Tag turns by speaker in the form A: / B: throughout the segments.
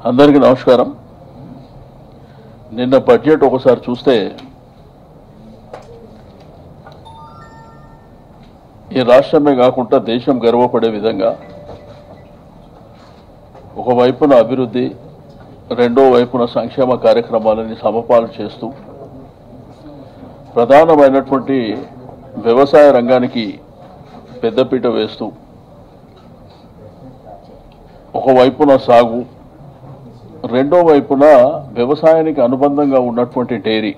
A: అందరికీ నమస్కారం నిన్న బడ్జెట్ ఒకసారి చూస్తే ఈ రాష్ట్రమే కాకుండా దేశం గర్వపడే విధంగా ఒకవైపున అభివృద్ధి రెండో వైపున సంక్షేమ కార్యక్రమాలని సమపాలు చేస్తూ ప్రధానమైనటువంటి వ్యవసాయ రంగానికి పెద్దపీట వేస్తూ ఒకవైపున సాగు రెండో వైపున వ్యవసాయానికి అనుబంధంగా ఉన్నటువంటి డైరీ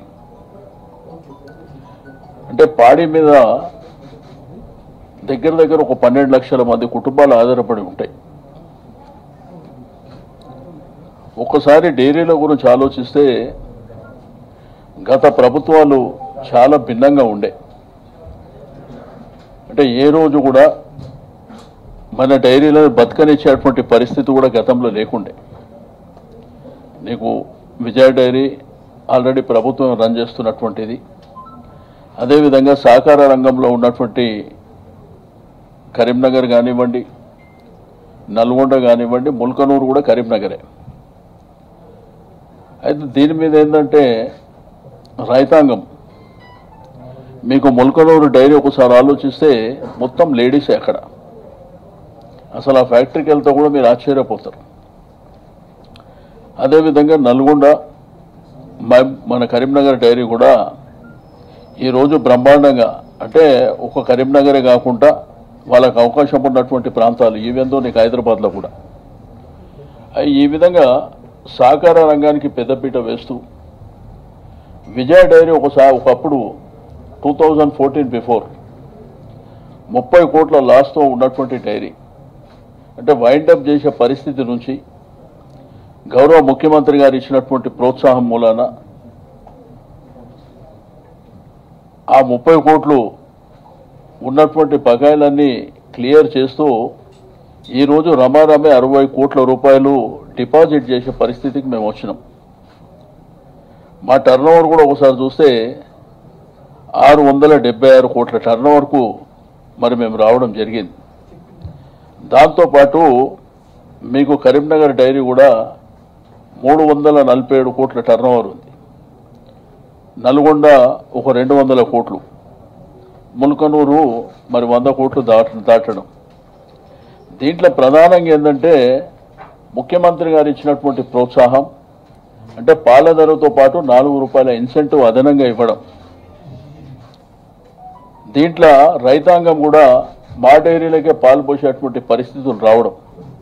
A: అంటే పాడి మీద దగ్గర దగ్గర ఒక పన్నెండు లక్షల మంది కుటుంబాలు ఆధారపడి ఉంటాయి ఒక్కసారి డైరీల గురించి ఆలోచిస్తే గత ప్రభుత్వాలు చాలా భిన్నంగా ఉండే అంటే ఏ రోజు కూడా మన డైరీలను బతకనిచ్చేటువంటి పరిస్థితి కూడా గతంలో లేకుండే నీకు విజయ డైరీ ఆల్రెడీ ప్రభుత్వం రన్ చేస్తున్నటువంటిది అదేవిధంగా సహకార రంగంలో ఉన్నటువంటి కరీంనగర్ కానివ్వండి నల్గొండ కానివ్వండి ముల్కనూరు కూడా కరీంనగరే అయితే దీని మీద ఏంటంటే రైతాంగం మీకు ముల్కనూరు డైరీ ఒకసారి ఆలోచిస్తే మొత్తం లేడీసే అక్కడ అసలు ఆ ఫ్యాక్టరీకి వెళ్తే కూడా మీరు ఆశ్చర్యపోతారు అదేవిధంగా నల్గొండ మ- మన కరీంనగర్ డైరీ కూడా ఈరోజు బ్రహ్మాండంగా అంటే ఒక కరీంనగరే కాకుండా వాళ్ళకి అవకాశం ఉన్నటువంటి ప్రాంతాలు ఈవెందో నీకు హైదరాబాద్లో కూడా అయి ఈ విధంగా సహకార రంగానికి పెద్దపీట వేస్తూ విజయ డైరీ ఒకసారి ఒకప్పుడు టూ థౌజండ్ ఫోర్టీన్ బిఫోర్ ముప్పై కోట్ల లాస్తో ఉన్నటువంటి డైరీ అంటే వైండప్ చేసే పరిస్థితి నుంచి గౌరవ ముఖ్యమంత్రి గారు ఇచ్చినటువంటి ప్రోత్సాహం మూలాన ఆ ముప్పై కోట్లు ఉన్నటువంటి బకాయిలన్నీ క్లియర్ చేస్తూ ఈరోజు రమారమే అరవై కోట్ల రూపాయలు డిపాజిట్ చేసే పరిస్థితికి మేము వచ్చినాం మా టర్న్ ఓవర్ కూడా ఒకసారి చూస్తే ఆరు వందల డెబ్బై ఆరు కోట్ల టర్న్ ఓవర్కు మరి మేము రావడం జరిగింది దాంతోపాటు మీకు కరీంనగర్ డైరీ కూడా మూడు వందల నలభై ఏడు కోట్ల టర్న్ ఓవర్ ఉంది నల్గొండ ఒక రెండు వందల కోట్లు ముల్కనూరు మరి వంద కోట్లు దాట దాటడం దీంట్లో ప్రధానంగా ఏంటంటే ముఖ్యమంత్రి గారు ఇచ్చినటువంటి ప్రోత్సాహం అంటే పాల ధరతో పాటు నాలుగు రూపాయల ఇన్సెంటివ్ అదనంగా ఇవ్వడం దీంట్లో రైతాంగం కూడా మా డైరీలకే పాలు పోసేటువంటి పరిస్థితులు రావడం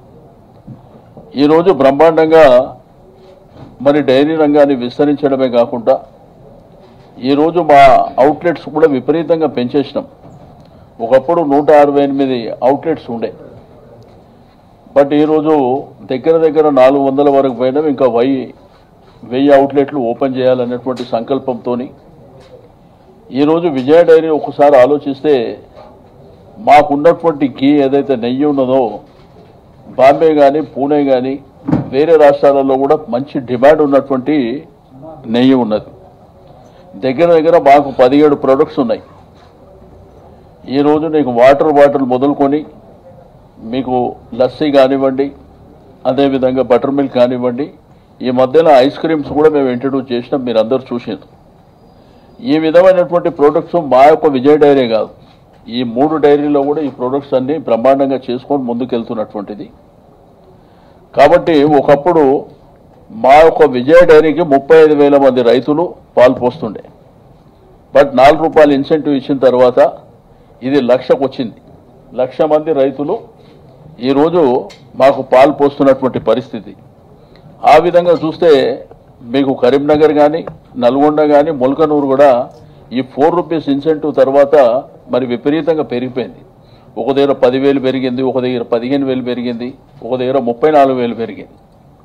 A: ఈరోజు బ్రహ్మాండంగా మరి డైరీ రంగాన్ని విస్తరించడమే కాకుండా ఈరోజు మా అవుట్లెట్స్ కూడా విపరీతంగా పెంచేసినాం ఒకప్పుడు నూట అరవై ఎనిమిది అవుట్లెట్స్ ఉండే బట్ ఈరోజు దగ్గర దగ్గర నాలుగు వందల వరకు పోయినాం ఇంకా వెయ్యి వెయ్యి అవుట్లెట్లు ఓపెన్ చేయాలనేటువంటి సంకల్పంతో ఈరోజు విజయ డైరీ ఒకసారి ఆలోచిస్తే మాకున్నటువంటి గీ ఏదైతే నెయ్యి ఉన్నదో బాంబే కానీ పూణే కానీ వేరే రాష్ట్రాలలో కూడా మంచి డిమాండ్ ఉన్నటువంటి నెయ్యి ఉన్నది దగ్గర దగ్గర మాకు పదిహేడు ప్రొడక్ట్స్ ఉన్నాయి ఈరోజు నీకు వాటర్ బాటిల్ మొదలుకొని మీకు లస్సీ కానివ్వండి అదేవిధంగా బటర్ మిల్క్ కానివ్వండి ఈ మధ్యన ఐస్ క్రీమ్స్ కూడా మేము ఇంట్రడ్యూస్ చేసినాం మీరు అందరూ చూసారు ఈ విధమైనటువంటి ప్రోడక్ట్స్ మా యొక్క విజయ డైరీ కాదు ఈ మూడు డైరీలో కూడా ఈ ప్రోడక్ట్స్ అన్ని బ్రహ్మాండంగా చేసుకొని ముందుకెళ్తున్నటువంటిది కాబట్టి ఒకప్పుడు మా యొక్క విజయ డైరీకి ముప్పై ఐదు వేల మంది రైతులు పాలు పోస్తుండే బట్ నాలుగు రూపాయలు ఇన్సెంటివ్ ఇచ్చిన తర్వాత ఇది లక్షకు వచ్చింది లక్ష మంది రైతులు ఈరోజు మాకు పాలు పోస్తున్నటువంటి పరిస్థితి ఆ విధంగా చూస్తే మీకు కరీంనగర్ కానీ నల్గొండ కానీ ముల్కనూరు కూడా ఈ ఫోర్ రూపీస్ ఇన్సెంటివ్ తర్వాత మరి విపరీతంగా పెరిగిపోయింది ఒక దగ్గర పదివేలు పెరిగింది ఒక దగ్గర పదిహేను వేలు పెరిగింది ఒక దగ్గర ముప్పై నాలుగు వేలు పెరిగింది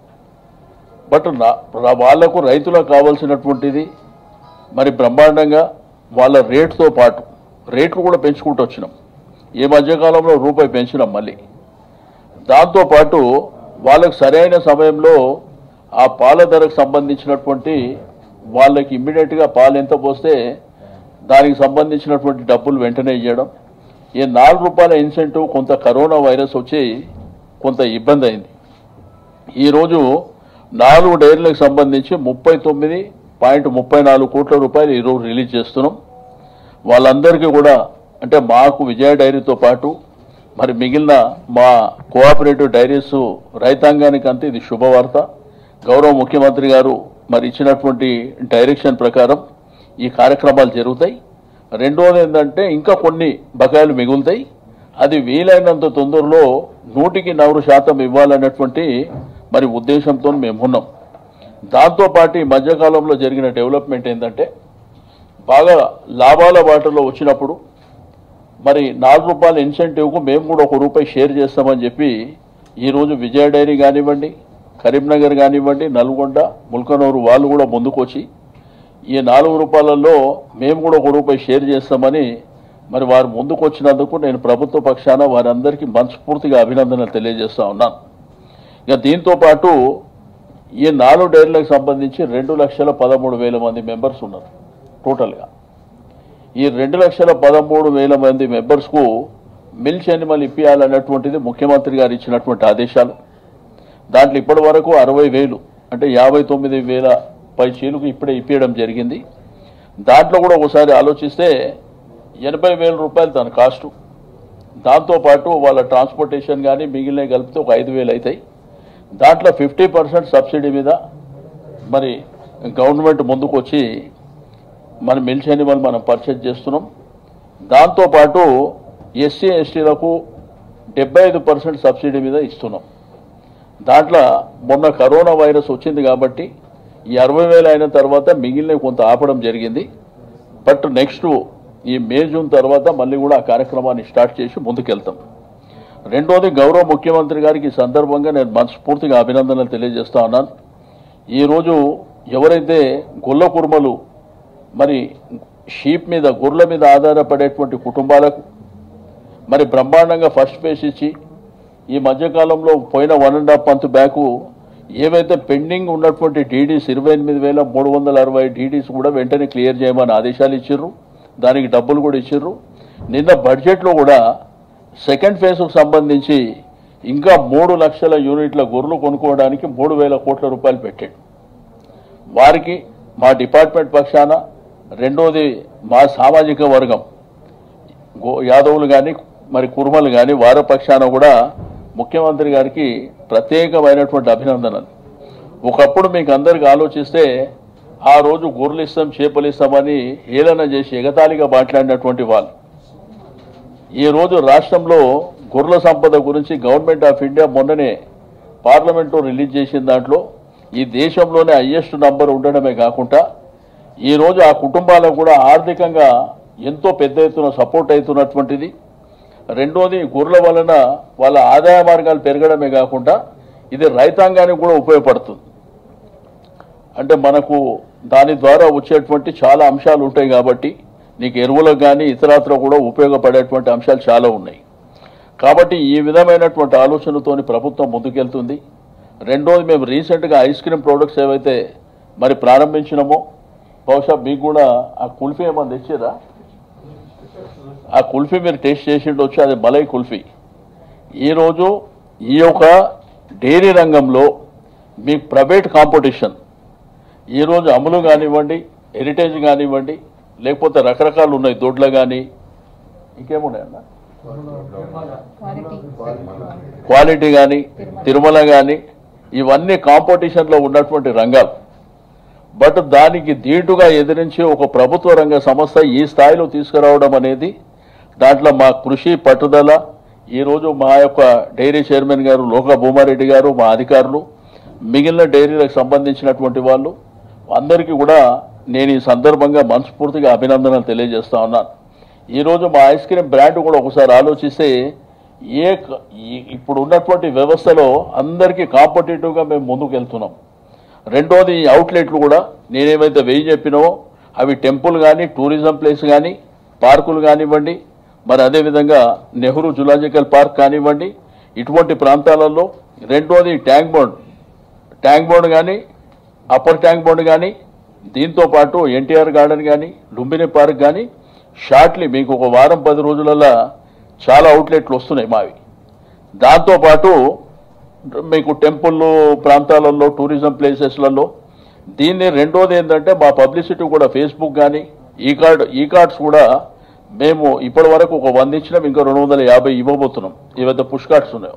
A: బట్ నా- రా- వాళ్లకు రైతులకు కావాల్సినటువంటిది మరి బ్రహ్మాండంగా వాళ్ళ రేట్తో పాటు రేట్లు కూడా పెంచుకుంటూ వచ్చినాం ఈ మధ్యకాలంలో రూపాయి పెంచినాం మళ్ళీ దాంతోపాటు వాళ్ళకు సరైన సమయంలో ఆ పాల ధరకు సంబంధించినటువంటి వాళ్ళకి ఇమ్మీడియట్గా పాలు ఎంత పోస్తే దానికి సంబంధించినటువంటి డబ్బులు వెంటనే ఇవ్వడం ఈ నాలుగు రూపాయల ఇన్సెంటివ్ కొంత కరోనా వైరస్ వచ్చి కొంత ఇబ్బంది అయింది ఈరోజు నాలుగు డైరీలకు సంబంధించి ముప్పై తొమ్మిది పాయింట్ ముప్పై నాలుగు కోట్ల రూపాయలు ఈరోజు రిలీజ్ చేస్తున్నాం వాళ్ళందరికీ కూడా అంటే మాకు విజయ డైరీతో పాటు మరి మిగిలిన మా కోఆపరేటివ్ డైరీస్ రైతాంగానికి అంతా ఇది శుభవార్త గౌరవ ముఖ్యమంత్రి గారు మరి ఇచ్చినటువంటి డైరెక్షన్ ప్రకారం ఈ కార్యక్రమాలు జరుగుతాయి రెండోది ఏంటంటే ఇంకా కొన్ని బకాయిలు మిగులుతాయి అది వీలైనంత తొందరలో నూటికి నూరు శాతం ఇవ్వాలన్నటువంటి మరి ఉద్దేశంతో మేము ఉన్నాం దాంతోపాటు ఈ మధ్యకాలంలో జరిగిన డెవలప్మెంట్ ఏంటంటే బాగా లాభాల బాటలో వచ్చినప్పుడు మరి నాలుగు రూపాయల ఇన్సెంటివ్కు మేము కూడా ఒక రూపాయి షేర్ చేస్తామని చెప్పి ఈరోజు విజయ డైరీ కానివ్వండి కరీంనగర్ కానివ్వండి నల్గొండ ముల్కనూరు వాళ్ళు కూడా ముందుకొచ్చి ఈ నాలుగు రూపాయలలో మేము కూడా ఒక రూపాయి షేర్ చేస్తామని మరి వారు ముందుకు వచ్చినందుకు నేను ప్రభుత్వ పక్షాన వారందరికీ మనస్ఫూర్తిగా అభినందనలు తెలియజేస్తా ఉన్నాను ఇక దీంతో పాటు ఈ నాలుగు డైరీలకు సంబంధించి రెండు లక్షల పదమూడు వేల మంది మెంబర్స్ ఉన్నారు టోటల్గా ఈ రెండు లక్షల పదమూడు వేల మంది మెంబర్స్కు మిల్క్ యానిమల్ ఇప్పియాలన్నటువంటిది ముఖ్యమంత్రి గారు ఇచ్చినటువంటి ఆదేశాలు దాంట్లో ఇప్పటి వరకు అరవై వేలు అంటే యాభై తొమ్మిది వేల పై చీలుకు ఇప్పుడే ఇప్పించడం జరిగింది దాంట్లో కూడా ఒకసారి ఆలోచిస్తే ఎనభై వేల రూపాయలు దాని కాస్టు దాంతోపాటు వాళ్ళ ట్రాన్స్పోర్టేషన్ కానీ మిగిలినవి కలిపితే ఒక ఐదు వేలు అవుతాయి దాంట్లో ఫిఫ్టీ పర్సెంట్ సబ్సిడీ మీద మరి గవర్నమెంట్ ముందుకు వచ్చి మన మిల్క్ యానిమల్ మనం పర్చేజ్ చేస్తున్నాం దాంతోపాటు ఎస్సీ ఎస్టీలకు డెబ్బై ఐదు పర్సెంట్ సబ్సిడీ మీద ఇస్తున్నాం దాంట్లో మొన్న కరోనా వైరస్ వచ్చింది కాబట్టి ఈ అరవై వేలు అయిన తర్వాత మిగిలిన కొంత ఆపడం జరిగింది బట్ నెక్స్ట్ ఈ మే జూన్ తర్వాత మళ్ళీ కూడా ఆ కార్యక్రమాన్ని స్టార్ట్ చేసి ముందుకెళ్తాం రెండోది గౌరవ ముఖ్యమంత్రి గారికి ఈ సందర్భంగా నేను మనస్ఫూర్తిగా అభినందనలు తెలియజేస్తా ఉన్నాను ఈరోజు ఎవరైతే గొల్ల కుర్మలు మరి షీప్ మీద గొర్రెల మీద ఆధారపడేటువంటి కుటుంబాలకు మరి బ్రహ్మాండంగా ఫస్ట్ ఫేస్ ఇచ్చి ఈ మధ్యకాలంలో పోయిన one and half month back ఏవైతే పెండింగ్ ఉన్నటువంటి డీడీస్ ఇరవై ఎనిమిది వేల మూడు వందల అరవై డీడీస్ కూడా వెంటనే క్లియర్ చేయమని ఆదేశాలు ఇచ్చిర్రు దానికి డబ్బులు కూడా ఇచ్చిర్రు నిన్న బడ్జెట్లో కూడా సెకండ్ ఫేజ్కు సంబంధించి ఇంకా మూడు లక్షల యూనిట్ల గొర్రెలు కొనుక్కోవడానికి మూడు వేల కోట్ల రూపాయలు పెట్టాడు వారికి మా డిపార్ట్మెంట్ పక్షాన రెండోది మా సామాజిక వర్గం గో- యాదవులు కానీ మరి కుర్మలు కానీ వారి పక్షాన కూడా ముఖ్యమంత్రి గారికి ప్రత్యేకమైనటువంటి అభినందనలు ఒకప్పుడు మీకు అందరికి ఆలోచిస్తే ఆ రోజు గొర్రెలు ఇస్తాం చేపలు ఇస్తామని హేళన చేసి ఎగతాళిగా మాట్లాడినటువంటి వాళ్ళు ఈ రోజు రాష్ట్రంలో గొర్రెల సంపద గురించి గవర్నమెంట్ ఆఫ్ ఇండియా మొన్ననే పార్లమెంట్లో రిలీజ్ చేసిన దాంట్లో ఈ దేశంలోనే హయ్యెస్ట్ నంబర్ ఉండడమే కాకుండా ఈ రోజు ఆ కుటుంబాలకు కూడా ఆర్థికంగా ఎంతో పెద్ద ఎత్తున సపోర్ట్ అవుతున్నటువంటిది రెండోది గొర్రెల వలన వాళ్ళ ఆదాయ మార్గాలు పెరగడమే కాకుండా ఇది రైతాంగానికి కూడా ఉపయోగపడుతుంది అంటే మనకు దాని ద్వారా వచ్చేటువంటి చాలా అంశాలు ఉంటాయి కాబట్టి నీకు ఎరువులకు కానీ ఇతరత్ర కూడా ఉపయోగపడేటువంటి అంశాలు చాలా ఉన్నాయి కాబట్టి ఈ విధమైనటువంటి ఆలోచనతోని ప్రభుత్వం ముందుకెళ్తుంది రెండోది మేము రీసెంట్గా ఐస్ క్రీమ్ ప్రోడక్ట్స్ ఏవైతే మరి ప్రారంభించినామో బహుశా మీకు కూడా ఆ కుల్ఫీ ఏమన్నా తెచ్చేదా ఆ కుల్ఫీ మీరు టేస్ట్ చేసిండొచ్చు అది మలై కుల్ఫీ ఈరోజు ఈ యొక్క డైరీ రంగంలో మీకు ప్రైవేట్ కాంపిటీషన్ ఈరోజు అమలు కానివ్వండి హెరిటేజ్ కానివ్వండి లేకపోతే రకరకాలు ఉన్నాయి దొడ్ల కానీ ఇంకేమున్నాయన్నా
B: క్వాలిటీ
A: క్వాలిటీ కానీ తిరుమల కానీ ఇవన్నీ కాంపిటీషన్లో ఉన్నటువంటి రంగాలు బట్ దానికి ధీటుగా ఎదిరించి ఒక ప్రభుత్వ రంగ సంస్థ ఈ స్థాయిలో తీసుకురావడం అనేది దాంట్లో మా కృషి పట్టుదల ఈరోజు మా యొక్క డైరీ చైర్మన్ గారు లోక భూమారెడ్డి గారు మా అధికారులు మిగిలిన డైరీలకు సంబంధించినటువంటి వాళ్ళు అందరికీ కూడా నేను ఈ సందర్భంగా మనస్ఫూర్తిగా అభినందనలు తెలియజేస్తా ఉన్నాను ఈరోజు మా ఐస్ క్రీమ్ బ్రాండ్ కూడా ఒకసారి ఆలోచిస్తే ఏ క- ఈ- ఇప్పుడు ఉన్నటువంటి వ్యవస్థలో అందరికీ కాంపిటేటివ్గా మేము ముందుకు వెళ్తున్నాం రెండోది ఈ అవుట్లెట్లు కూడా నేనేమైతే వెయ్యి చెప్పినావో అవి టెంపుల్ కానీ టూరిజం ప్లేస్ కానీ పార్కులు కానివ్వండి మరి అదేవిధంగా నెహ్రూ జులాజికల్ పార్క్ కానివ్వండి ఇటువంటి ప్రాంతాలలో రెండోది ట్యాంక్ బోర్డ్ ట్యాంక్ బోర్డ్ కానీ అప్పర్ ట్యాంక్ బోర్డ్ కానీ దీంతో పాటు ఎన్టీఆర్ గార్డెన్ కానీ లుంబిని పార్క్ కానీ షార్ట్లీ మీకు ఒక వారం పది రోజులలో చాలా అవుట్లెట్లు వస్తున్నాయి మావి దాంతోపాటు మీకు టెంపుల్ ప్రాంతాలలో టూరిజం ప్లేసెస్లలో దీన్ని రెండోది ఏంటంటే మా పబ్లిసిటీ కూడా ఫేస్బుక్ కానీ ఈ కార్డ్ ఈ కార్డ్స్ కూడా మేము ఇప్పటి వరకు ఒక వంద ఇచ్చినాం ఇంకా రెండు వందల యాభై ఇవ్వబోతున్నాం ఇవైతే పుష్ కార్డ్స్ ఉన్నాయి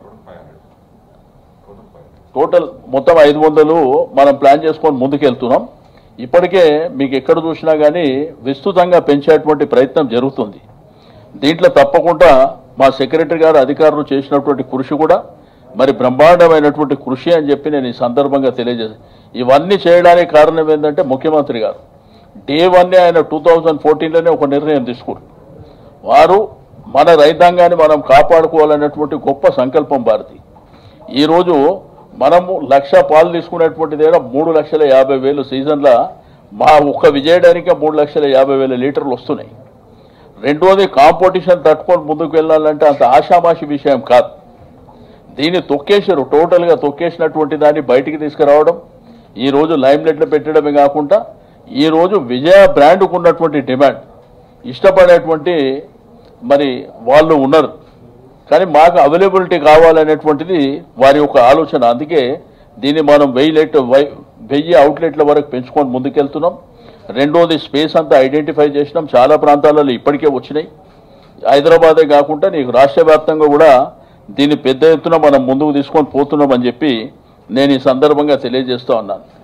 A: టోటల్ మొత్తం ఐదు వందలు మనం ప్లాన్ చేసుకొని ముందుకెళ్తున్నాం ఇప్పటికే మీకు ఎక్కడ చూసినా కానీ విస్తృతంగా పెంచేటువంటి ప్రయత్నం జరుగుతుంది దీంట్లో తప్పకుండా మా సెక్రటరీ గారు అధికారులు చేసినటువంటి కృషి కూడా మరి బ్రహ్మాండమైనటువంటి కృషి అని చెప్పి నేను ఈ సందర్భంగా తెలియజేస్తాను ఇవన్నీ చేయడానికి కారణం ఏంటంటే ముఖ్యమంత్రి గారు డే వన్నే ఆయన టూ థౌజండ్ ఫోర్టీన్లోనే ఒక నిర్ణయం తీసుకున్నారు వారు మన రైతాంగాన్ని మనం కాపాడుకోవాలనేటువంటి గొప్ప సంకల్పం భారతి ఈరోజు మనము లక్ష పాలు తీసుకునేటువంటి దగ్గర మూడు లక్షల యాభై వేలు సీజన్లో మా ఒక్క విజయడానికి మూడు లక్షల యాభై వేల లీటర్లు వస్తున్నాయి రెండోది కాంపిటీషన్ తట్టుకొని ముందుకు వెళ్ళాలంటే అంత ఆషామాషి విషయం కాదు దీన్ని తొక్కేశారు టోటల్గా తొక్కేసినటువంటి దాన్ని బయటికి తీసుకురావడం ఈ రోజు లైమ్ లైట్లో పెట్టడమే కాకుండా ఈ రోజు విజయ బ్రాండ్కు ఉన్నటువంటి డిమాండ్ ఇష్టపడేటువంటి మరి వాళ్ళు ఉన్నారు కానీ మాకు అవైలబిలిటీ కావాలనేటువంటిది వారి యొక్క ఆలోచన అందుకే దీన్ని మనం వెయ్యి లెట్ వై- వెయ్యి అవుట్లెట్ల వరకు పెంచుకొని ముందుకెళ్తున్నాం రెండోది స్పేస్ అంతా ఐడెంటిఫై చేసినాం చాలా ప్రాంతాలలో ఇప్పటికే వచ్చినాయి హైదరాబాదే కాకుండా నీకు రాష్ట్ర వ్యాప్తంగా కూడా దీన్ని పెద్ద ఎత్తున మనం ముందుకు తీసుకొని పోతున్నాం అని చెప్పి నేను ఈ సందర్భంగా తెలియజేస్తా ఉన్నాను